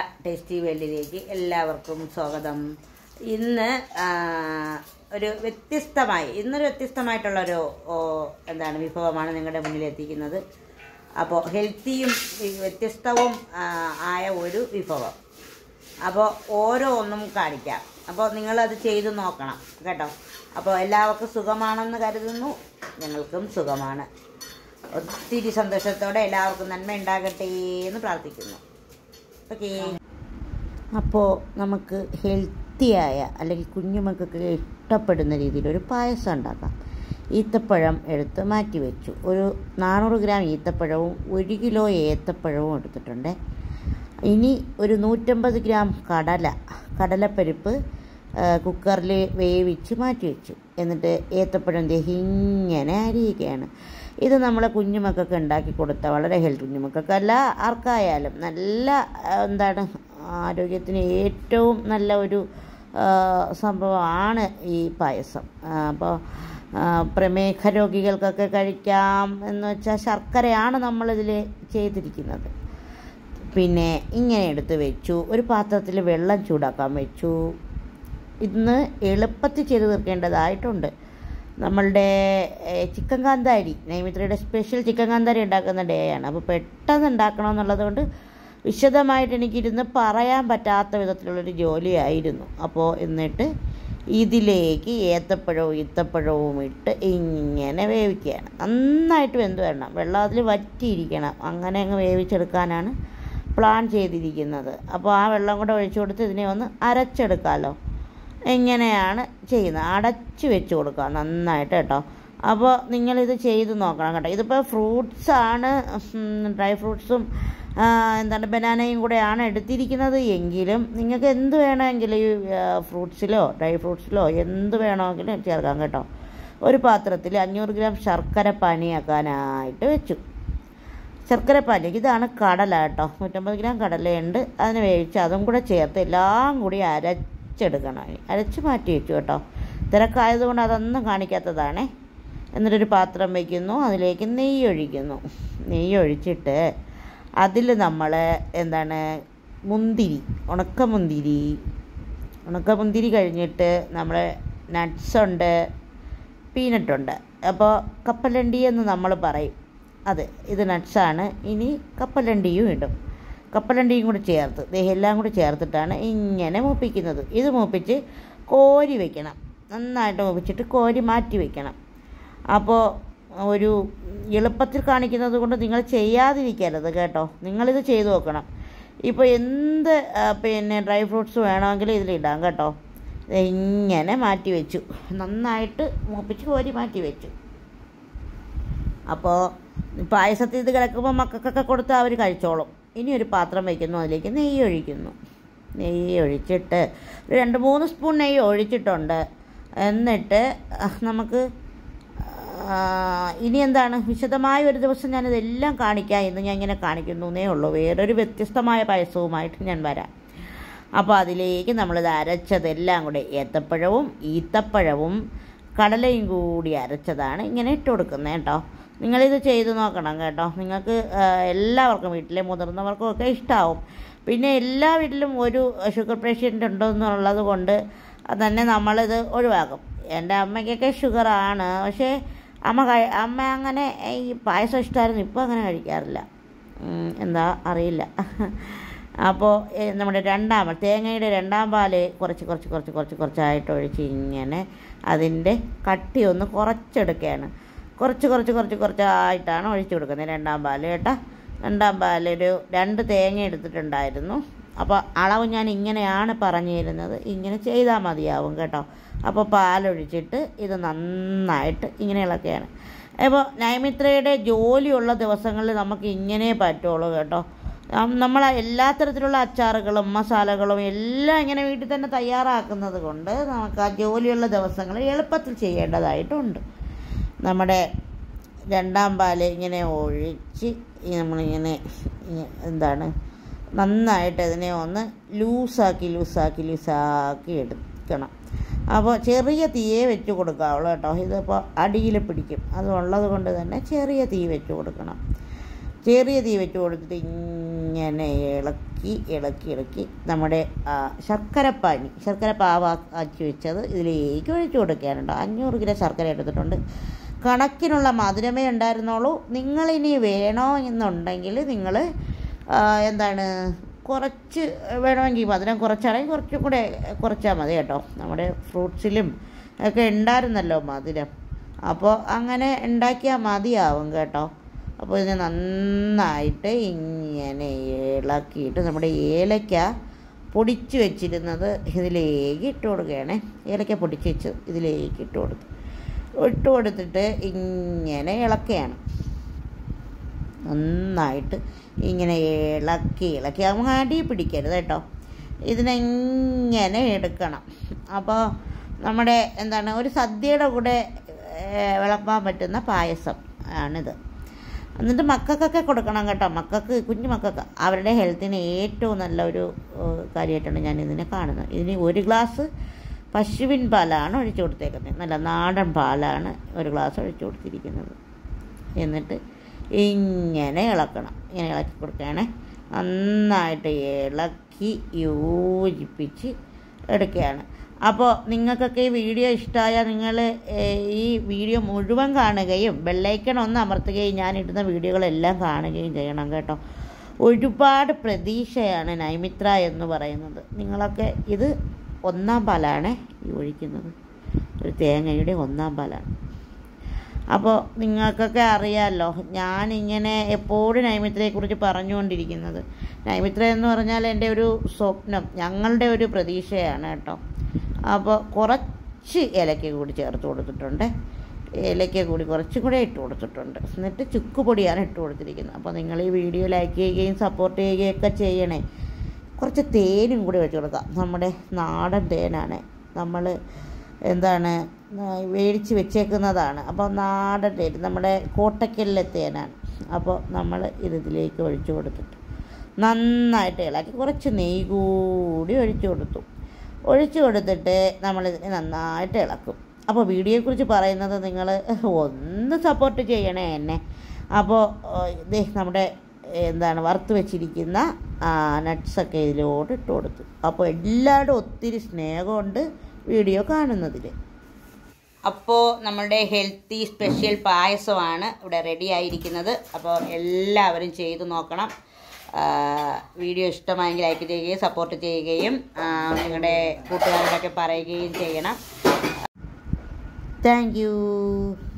tasty വേൾഡിലേക്ക് എല്ലാവർക്കും സ്വാഗതം ഇന്ന് ആ, ഒരു വ്യത്യസ്തമായി ഇന്നൊരു വ്യത്യസ്തമായിട്ടുള്ളൊരു ഓ, എന്താണ് വിഭവമാണ് നിങ്ങളുടെ മുന്നിൽ എത്തിക്കുന്നത് അപ്പോൾ ഹെൽത്തിയും വി- വ്യത്യസ്തവും ആ, ആയ ഒരു വിഭവം അപ്പോൾ ഓരോന്നും കാണിക്കാം അപ്പോൾ നിങ്ങളത് ചെയ്തു നോക്കണം കേട്ടോ അപ്പോൾ എല്ലാവർക്കും സുഖമാണെന്ന് കരുതുന്നു ഞങ്ങൾക്കും സുഖമാണ് ഒത്തിരി സന്തോഷത്തോടെ എല്ലാവർക്കും നന്മ ഉണ്ടാകട്ടെ എന്ന് പ്രാർത്ഥിക്കുന്നു ഓക്കേ അപ്പോൾ നമുക്ക് ഹെൽത്തിയായ അല്ലെങ്കിൽ കുഞ്ഞുമക്കൾക്ക് ഇഷ്ടപ്പെടുന്ന രീതിയിൽ ഒരു പായസം ഉണ്ടാക്കാം ഈത്തപ്പഴം എടുത്ത് മാറ്റി വെച്ചു ഒരു നാനൂറ് ഗ്രാം ഈത്തപ്പഴവും ഒരു കിലോ ഏത്തപ്പഴവും എടുത്തിട്ടുണ്ട് ഇനി ഒരു നൂറ്റമ്പത് ഗ്രാം കടല കടലപ്പരിപ്പ് കുക്കറിൽ വേവിച്ച് മാറ്റി വെച്ചു എന്നിട്ട് ഏത്തപ്പഴം ദേ ഇങ്ങനെ അരിയുകയാണ് ഇത് നമ്മളെ കുഞ്ഞുമക്കൾക്ക് ഉണ്ടാക്കി കൊടുത്ത വളരെ ഹെൽത്ത് കുഞ്ഞുമക്കൾക്കല്ല ആർക്കായാലും നല്ല ആ, എന്താണ് ആരോഗ്യത്തിന് ഏറ്റവും നല്ല ഒരു ആ, സംഭവമാണ് ഈ പായസം അപ്പോൾ പ്രമേഹ രോഗികൾക്കൊക്കെ കഴിക്കാം എന്ന് വെച്ചാൽ ശർക്കരയാണ് നമ്മളിതിൽ ചെയ്തിരിക്കുന്നത് പിന്നെ ഇങ്ങനെ എടുത്ത് വെച്ചു ഒരു പാത്രത്തിൽ വെള്ളം ചൂടാക്കാൻ വെച്ചു ഇന്ന് എളുപ്പത്തിൽ ചെയ്ത് തീർക്കേണ്ടതായിട്ടുണ്ട് നമ്മളുടെ ഏഹ്, ചിക്കൻ കാന്താരി നൈമിത്രയുടെ സ്പെഷ്യൽ ചിക്കൻ കാന്താരി ഉണ്ടാക്കുന്ന ഡേ ആണ് അപ്പോൾ പെട്ടെന്ന് ഉണ്ടാക്കണമെന്നുള്ളത് കൊണ്ട് വിശദമായിട്ട് എനിക്കിരുന്ന് പറയാൻ പറ്റാത്ത വിധത്തിലുള്ളൊരു ജോലിയായിരുന്നു അപ്പോൾ എന്നിട്ട് ഇതിലേക്ക് ഏത്തപ്പഴവും ഈത്തപ്പഴവും ഇട്ട് ഇങ്ങനെ വേവിക്കുകയാണ് നന്നായിട്ട് വെന്ത് വരണം വെള്ളം അതിൽ വറ്റിയിരിക്കണം അങ്ങനെ അങ്ങ് വേവിച്ചെടുക്കാനാണ് പ്ലാൻ ചെയ്തിരിക്കുന്നത് അപ്പോൾ ആ വെള്ളം കൂടെ ഒഴിച്ചു കൊടുത്ത് ഇതിനെ ഒന്ന് അരച്ചെടുക്കാമല്ലോ എങ്ങനെയാണ് ചെയ്യുന്നത് അടച്ച് വെച്ച് കൊടുക്കുക നന്നായിട്ട് കേട്ടോ അപ്പോൾ നിങ്ങളിത് ചെയ്ത് നോക്കണം കേട്ടോ ഇതിപ്പോൾ ഫ്രൂട്ട്സാണ് ഡ്രൈ ഫ്രൂട്ട്സും എന്താണ് ബനാനയും കൂടെയാണ് എടുത്തിരിക്കുന്നത് എങ്കിലും നിങ്ങൾക്ക് എന്ത് വേണമെങ്കിലും ഈ ഫ്രൂട്ട്സിലോ ഡ്രൈ ഫ്രൂട്ട്സിലോ എന്ത് വേണമെങ്കിലും ചേർക്കാം കേട്ടോ ഒരു പാത്രത്തിൽ അഞ്ഞൂറ് ഗ്രാം ശർക്കര പാനിയാക്കാനായിട്ട് വെച്ചു ശർക്കര പാനി ഇതാണ് കടല കേട്ടോ നൂറ്റമ്പത് ഗ്രാം കടലയുണ്ട് അതിന് വേവിച്ച് അതും കൂടെ ചേർത്ത് എല്ലാം കൂടി അരച്ചെടുക്കണം അരച്ച് മാറ്റി വെച്ചു കേട്ടോ തിരക്കായതുകൊണ്ട് അതൊന്നും കാണിക്കാത്തതാണേ എന്നിട്ടൊരു പാത്രം വയ്ക്കുന്നു അതിലേക്ക് നെയ്യ് ഒഴിക്കുന്നു നെയ്യ് ഒഴിച്ചിട്ട് അതിൽ നമ്മൾ എന്താണ് മുന്തിരി ഉണക്കമുന്തിരി ഉണക്കമുന്തിരി കഴിഞ്ഞിട്ട് നമ്മൾ നട്ട്സുണ്ട് പീനട്ടുണ്ട് അപ്പോൾ കപ്പലണ്ടി എന്ന് നമ്മൾ പറയും അത് ഇത് നട്ട്സാണ് ഇനി കപ്പലണ്ടിയും ഇടും കപ്പലണ്ടിയും കൂടി ചേർത്ത് ദേ എല്ലാം കൂടി ചേർത്തിട്ടാണ് ഇങ്ങനെ മൂപ്പിക്കുന്നത് ഇത് മൂപ്പിച്ച് കോരി വെക്കണം നന്നായിട്ട് മൂപ്പിച്ചിട്ട് കോരി മാറ്റി വെക്കണം അപ്പോൾ ഒരു എളുപ്പത്തിൽ കാണിക്കുന്നത് കൊണ്ട് നിങ്ങൾ ചെയ്യാതിരിക്കരുത് കേട്ടോ നിങ്ങളിത് ചെയ്തു നോക്കണം ഇപ്പോൾ എന്ത് ആ, പിന്നെ ഡ്രൈ ഫ്രൂട്ട്സ് വേണമെങ്കിലും ഇതിലിടാം കേട്ടോ ദേ ഇങ്ങനെ മാറ്റി വെച്ചു നന്നായിട്ട് മൂപ്പിച്ച് കോരി മാറ്റി വെച്ചു അപ്പോൾ പായസത്തിൽ ഇത് കിടക്കുമ്പോൾ മക്കൾക്കൊക്കെ കൊടുത്ത് അവർ കഴിച്ചോളും ഇനി ഒരു പാത്രം വയ്ക്കുന്നു അതിലേക്ക് നെയ്യ് ഒഴിക്കുന്നു നെയ്യ് ഒഴിച്ചിട്ട് ഒരു രണ്ട് മൂന്ന് സ്പൂൺ നെയ്യ് ഒഴിച്ചിട്ടുണ്ട് എന്നിട്ട് ആ, നമുക്ക് ആ, ഇനി എന്താണ് വിശദമായ ഒരു ദിവസം ഞാനിതെല്ലാം കാണിക്കാം ഇന്ന് ഞാൻ ഇങ്ങനെ കാണിക്കുന്നേ ഉള്ളൂ വേറൊരു വ്യത്യസ്തമായ പായസവുമായിട്ട് ഞാൻ വരാം അപ്പോൾ അതിലേക്ക് നമ്മളിത് അരച്ചതെല്ലാം കൂടെ ഏത്തപ്പഴവും ഈത്തപ്പഴവും കടലയും കൂടി അരച്ചതാണ് ഇങ്ങനെ ഇട്ട് കൊടുക്കുന്നത് കേട്ടോ നിങ്ങളിത് ചെയ്ത് നോക്കണം കേട്ടോ നിങ്ങൾക്ക് ആ, എല്ലാവർക്കും വീട്ടിലെ മുതിർന്നവർക്കും ഒക്കെ ഇഷ്ടമാവും പിന്നെ എല്ലാ വീട്ടിലും ഒരു ഷുഗർ പേഷ്യൻ്റ് ഉണ്ടെന്നുള്ളത് കൊണ്ട് തന്നെ നമ്മളിത് ഒഴിവാക്കും എൻ്റെ അമ്മയ്ക്കൊക്കെ ഷുഗറാണ് പക്ഷേ അമ്മ കഴി അമ്മ അങ്ങനെ ഈ പായസം ഇഷ്ടമായിരുന്നു ഇപ്പോൾ അങ്ങനെ കഴിക്കാറില്ല ഉം, എന്താ അറിയില്ല അപ്പോൾ ഏ, നമ്മുടെ രണ്ടാം തേങ്ങയുടെ രണ്ടാം പാല് കുറച്ച് കുറച്ച് കുറച്ച് കുറച്ച് കുറച്ചായിട്ട് ഒഴിച്ച് ഇങ്ങനെ അതിൻ്റെ കട്ടി ഒന്ന് കുറച്ചെടുക്കുകയാണ് കുറച്ച് കുറച്ച് കുറച്ച് കുറച്ചായിട്ടാണ് ഒഴിച്ചു കൊടുക്കുന്നത് രണ്ടാം പാല് കേട്ടോ രണ്ടാം പാലൊരു രണ്ട് തേങ്ങ എടുത്തിട്ടുണ്ടായിരുന്നു അപ്പോൾ അളവ് ഞാൻ ഇങ്ങനെയാണ് പറഞ്ഞു തരുന്നത് ഇങ്ങനെ ചെയ്താൽ മതിയാവും കേട്ടോ അപ്പോൾ പാലൊഴിച്ചിട്ട് ഇത് നന്നായിട്ട് ഇങ്ങനെ ഇളക്കുകയാണ് അപ്പോൾ നൈമിത്രയുടെ ജോലിയുള്ള ദിവസങ്ങളിൽ നമുക്ക് ഇങ്ങനെ പറ്റുള്ളൂ കേട്ടോ നം- നമ്മൾ എല്ലാ തരത്തിലുള്ള അച്ചാറുകളും മസാലകളും എല്ലാം ഇങ്ങനെ വീട്ടിൽ തന്നെ തയ്യാറാക്കുന്നത് കൊണ്ട് നമുക്ക് ആ ജോലിയുള്ള ദിവസങ്ങളിൽ എളുപ്പത്തിൽ ചെയ്യേണ്ടതായിട്ടുണ്ട് നമ്മുടെ രണ്ടാം പാല് ഇങ്ങനെ ഒഴിച്ച് ഈ നമ്മളിങ്ങനെ ഇ- എന്താണ് നന്നായിട്ട് ഇതിനെ ഒന്ന് ലൂസാക്കി ലൂസാക്കി ലൂസാക്കി എടുക്കണം അപ്പോൾ ചെറിയ തീയെ വെച്ച് കൊടുക്കാവുള്ളൂ കേട്ടോ ഇതിപ്പോൾ അടിയിൽ പിടിക്കും അതുള്ളത് കൊണ്ട് തന്നെ ചെറിയ തീ വെച്ച് കൊടുക്കണം ചെറിയ തീ വെച്ച് കൊടുത്തിട്ട് ഇങ്ങനെ ഇളക്കി ഇളക്കി ഇളക്കി നമ്മുടെ ആ, ശർക്കരപ്പാനി ശർക്കര പാവ ആക്കി വെച്ചത് ഇതിലേക്ക് ഒഴിച്ചു കൊടുക്കാനുണ്ട് അഞ്ഞൂറ് കിലോ ശർക്കര എടുത്തിട്ടുണ്ട് കണക്കിനുള്ള മധുരമേ ഉണ്ടായിരുന്നുള്ളൂ നിങ്ങളിനി വേണോ എന്നുണ്ടെങ്കിൽ നിങ്ങൾ എന്താണ് കുറച്ച് വേണമെങ്കിൽ മധുരം കുറച്ചാണെങ്കിൽ കുറച്ചും കൂടെ കുറച്ചാൽ മതി കേട്ടോ നമ്മുടെ ഫ്രൂട്ട്സിലും ഒക്കെ ഉണ്ടായിരുന്നല്ലോ മധുരം അപ്പോൾ അങ്ങനെ ഉണ്ടാക്കിയാൽ മതിയാവും കേട്ടോ അപ്പോൾ ഇതിനെ നന്നായിട്ട് ഇങ്ങനെ ഇളക്കിയിട്ട് നമ്മുടെ ഏലക്ക പൊടിച്ച് വെച്ചിരുന്നത് ഇതിലേക്ക് ഇട്ട് കൊടുക്കുകയാണേ ഏലക്ക പൊടിച്ച് വെച്ച് ഇതിലേക്ക് ഇട്ട് കൊടുത്തു ഇട്ട് കൊടുത്തിട്ട് ഇങ്ങനെ ഇളക്കുകയാണ് നന്നായിട്ട് ഇങ്ങനെ ഇളക്കി ഇളക്കി അങ്ങ് അടി പിടിക്കരുത് കേട്ടോ ഇതിനെങ്ങനെ എടുക്കണം അപ്പോൾ നമ്മുടെ എന്താണ് ഒരു സദ്യയുടെ കൂടെ ഏഹ്, വിളമ്പാൻ പറ്റുന്ന പായസം ആണിത് എന്നിട്ട് മക്കൾക്കൊക്കെ കൊടുക്കണം കേട്ടോ മക്കൾക്ക് കുഞ്ഞു മക്കൾക്ക് അവരുടെ ഹെൽത്തിന് ഏറ്റവും നല്ല ഒരു ഏഹ്, കാര്യമായിട്ടാണ് ഞാൻ ഇതിനെ കാണുന്നത് ഇതിന് ഒരു ഗ്ലാസ് പശുവിൻ പാലാണ് ഒഴിച്ചു കൊടുത്തേക്കുന്നത് നല്ല നാടൻ പാലാണ് ഒരു ഗ്ലാസ് ഒഴിച്ചു കൊടുത്തിരിക്കുന്നത് എന്നിട്ട് ഇങ്ങനെ ഇളക്കണം ഇങ്ങനെ ഇളക്കി കൊടുക്കുകയാണേ നന്നായിട്ട് ഇളക്കി യോജിപ്പിച്ച് എടുക്കുകയാണ് അപ്പോൾ നിങ്ങൾക്കൊക്കെ ഈ വീഡിയോ ഇഷ്ടമായാൽ നിങ്ങൾ ഈ വീഡിയോ മുഴുവൻ കാണുകയും ബെല്ലൈക്കൺ ഒന്ന് അമർത്തുകയും ഞാൻ ഇടുന്ന വീഡിയോകളെല്ലാം കാണുകയും ചെയ്യണം കേട്ടോ ഒരുപാട് പ്രതീക്ഷയാണ് നൈമിത്ര എന്ന് പറയുന്നത് നിങ്ങളൊക്കെ ഇത് ഒന്നാം പാലാണ് ഈ ഒഴിക്കുന്നത് ഒരു തേങ്ങയുടെ ഒന്നാം പാലാണ് അപ്പോൾ നിങ്ങൾക്കൊക്കെ അറിയാമല്ലോ ഞാനിങ്ങനെ എപ്പോഴും നൈമിത്രയെക്കുറിച്ച് പറഞ്ഞുകൊണ്ടിരിക്കുന്നത് നൈമിത്ര എന്ന് പറഞ്ഞാൽ എൻ്റെ ഒരു സ്വപ്നം ഞങ്ങളുടെ ഒരു പ്രതീക്ഷയാണ് കേട്ടോ അപ്പോൾ കുറച്ച് ഏലക്ക കൂടി ചേർത്ത് കൊടുത്തിട്ടുണ്ട് ഏലക്ക കൂടി കുറച്ചും കൂടെ ഇട്ട് കൊടുത്തിട്ടുണ്ട് എന്നിട്ട് ചുക്ക് പൊടിയാണ് ഇട്ട് കൊടുത്തിരിക്കുന്നത് അപ്പോൾ നിങ്ങൾ ഈ വീഡിയോ ലൈക്ക് ചെയ്യുകയും സപ്പോർട്ട് ചെയ്യുകയൊക്കെ ചെയ്യണേ കുറച്ച് തേനും കൂടി വെച്ച് കൊടുക്കാം നമ്മുടെ നാടൻ തേനാണ് നമ്മൾ എന്താണ് ആ, മേടിച്ച് വെച്ചേക്കുന്നതാണ് അപ്പോൾ നാടൻ തേൻ നമ്മുടെ കോട്ടക്കലിലെ തേനാണ് അപ്പോൾ നമ്മൾ ഇത് ഇതിലേക്ക് ഒഴിച്ചു കൊടുത്തിട്ട് നന്നായിട്ട് ഇളക്കി കുറച്ച് നെയ്യ് കൂടി ഒഴിച്ചു കൊടുത്തു ഒഴിച്ചു കൊടുത്തിട്ട് നമ്മളിതിനെ നന്നായിട്ട് ഇളക്കും അപ്പോൾ വീഡിയോയെക്കുറിച്ച് പറയുന്നത് നിങ്ങൾ ഒന്ന് സപ്പോർട്ട് ചെയ്യണേ എന്നെ അപ്പോൾ ഇതേ നമ്മുടെ എന്താണ് വറുത്ത് വെച്ചിരിക്കുന്ന നട്ട്സൊക്കെ ഇതിലോട്ട് ഇട്ട് കൊടുത്തു അപ്പോൾ എല്ലാവരും ഒത്തിരി സ്നേഹമുണ്ട് വീഡിയോ കാണുന്നതിൽ അപ്പോൾ നമ്മളുടെ ഹെൽത്തി സ്പെഷ്യൽ പായസമാണ് ഇവിടെ റെഡി ആയിരിക്കുന്നത് അപ്പോൾ എല്ലാവരും ചെയ്തു നോക്കണം ആ, വീഡിയോ ഇഷ്ടമായെങ്കിൽ ലൈക്ക് ചെയ്യുകയും സപ്പോർട്ട് ചെയ്യുകയും ആ, നിങ്ങളുടെ കൂട്ടുകാരോടൊക്കെ പറയുകയും ചെയ്യണം താങ്ക് യു